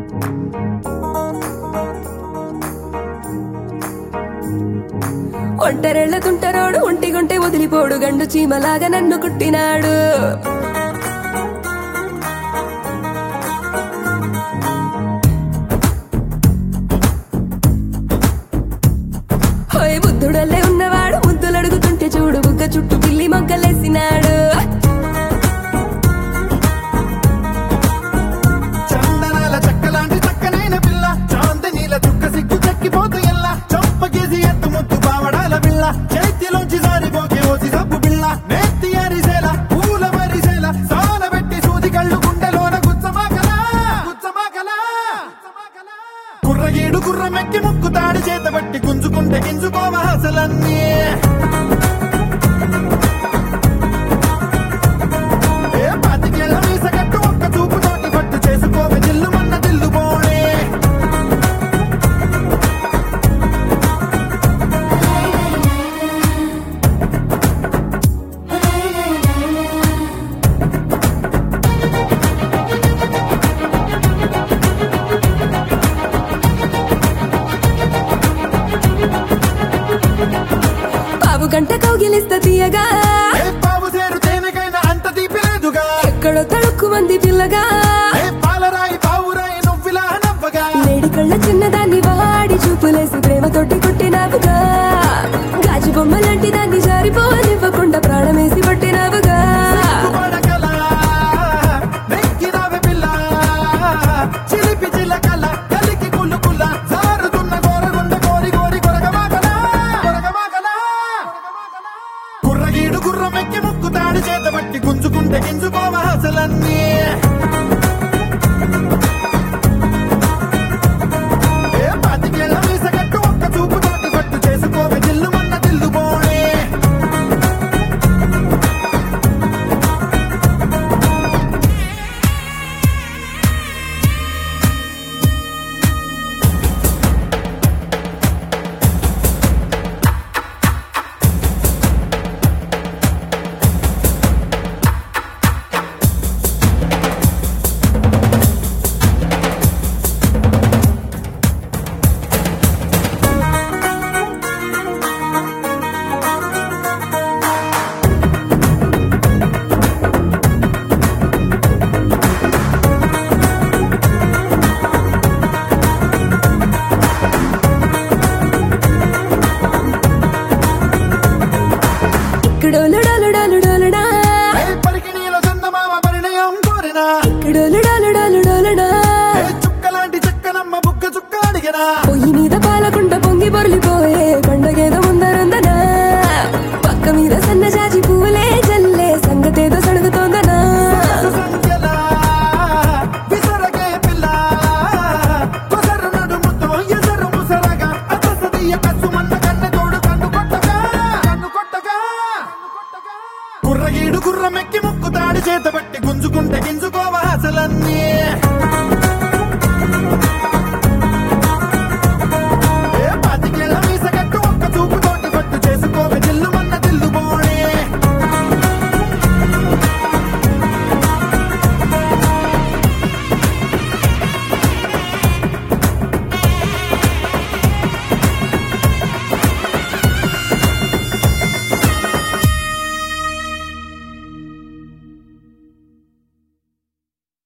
ఒంటరెళ్ళ తుంటరోడు ఒంటిగుంటే వదిలిపోడు గండు చీమలాగా నన్ను కుట్టినాడు హోయ్ బుద్ధుడల్లే ఉన్నవాడు ముద్దులు అడుగుతుంటే చూడు బుగ్గ చుట్టూ పిల్లి మొగ్గలేసినాడు చందనాల చెక్కలాంటి చక్కనైన పిల్ల చాందనీల చుక్క సిగ్గు చెక్కిపోతూ ఎల్లా చంపకేసి ఎత్తు ముత్తు పావడాల పిల్ల చేతిలోంచి జారిపోకే ఓసి సబ్బు పిల్ల నేత్తి అరిసేల పూల మరిసేల సాన పెట్టి సూది కళ్ళు గుండెలోన గుచ్చమాకలా గుచ్చమాకలా కుర్రగీడు గుర్రమెక్కి ముక్కు తాడి చేత బట్టి గుంజుకుంటే గింజుకోవ అసలన్నీ ఏ పాతికేళ్ల మీసగట్టు ఒక్క చూపు తోటి పట్టు చేసుకోవే జిల్లు మన్న దిల్లు పోడే పావు గంట కౌగిలిస్త తీయగా ఏ పావు సేరు తేనెకైనా అంత తీపి లేదుగా ఎక్కడో తడుక్కు మంది పిల్లగా ఏ పాలరాయి పావురాయి నువ్విలా నవ్వగా లేడి కళ్ళ చిన్నదాన్ని వాడి చూపులేసి ప్రేమతోటి కొట్టినావుగా గాజు బొమ్మ లాంటి దాన్ని జారిపోనివ్వకుండా ప్రాణమేసి పట్టినావుగా పడకలా నెక్కినావే పిల్ల చిలిపి చిలకల కలికి కుళ్ళు కుల్ల జారుతున్న గోరగుండ కోరి కోరి కొరగమాకలా కొరగమాకలా కుర్రగీడు గుర్రమెక్కి ముక్కు తాడి చేత బట్టి గుంజుకుంటే గింజుకోవ అసలన్నీ ఏ పాతికేళ్ల మీసగట్టు ఒక్క చూపు తోటి పట్టు చేసుకోవే జిల్లు మన్న దిల్లు పోడే ఇక్కడోలు డోలు డోలు డోలుడా ఏ పరికిణీలో చందమామ పరిణయం కోరినా ఇక్కడోలు డోలు డోలు డోలుడా ఏ చుక్కలాంటి చక్కనమ్మ బుక్క చుక్క అడిగినా పొయ్యి మీద పాలకుంట పొంగి పొర్లిపోయే పండగేదో ముందరందనా పక్క మీద సన్నజాజి పూలే జల్లే సంగతేదో సడుగుతోందనా సంఖ్యలా విసరగే పిల్ల కొసరు నడుముతో ఎసరు ముసరగా అతసదియ కసుమన్న కన్నె తోడు కన్ను కొట్టగా కన్ను కొట్టగా కుర్రగీడు గుర్రమెక్కి ముక్కు తాడి చేత బట్టి గుంజుకుంటే గింజుకోవ అసలన్నీ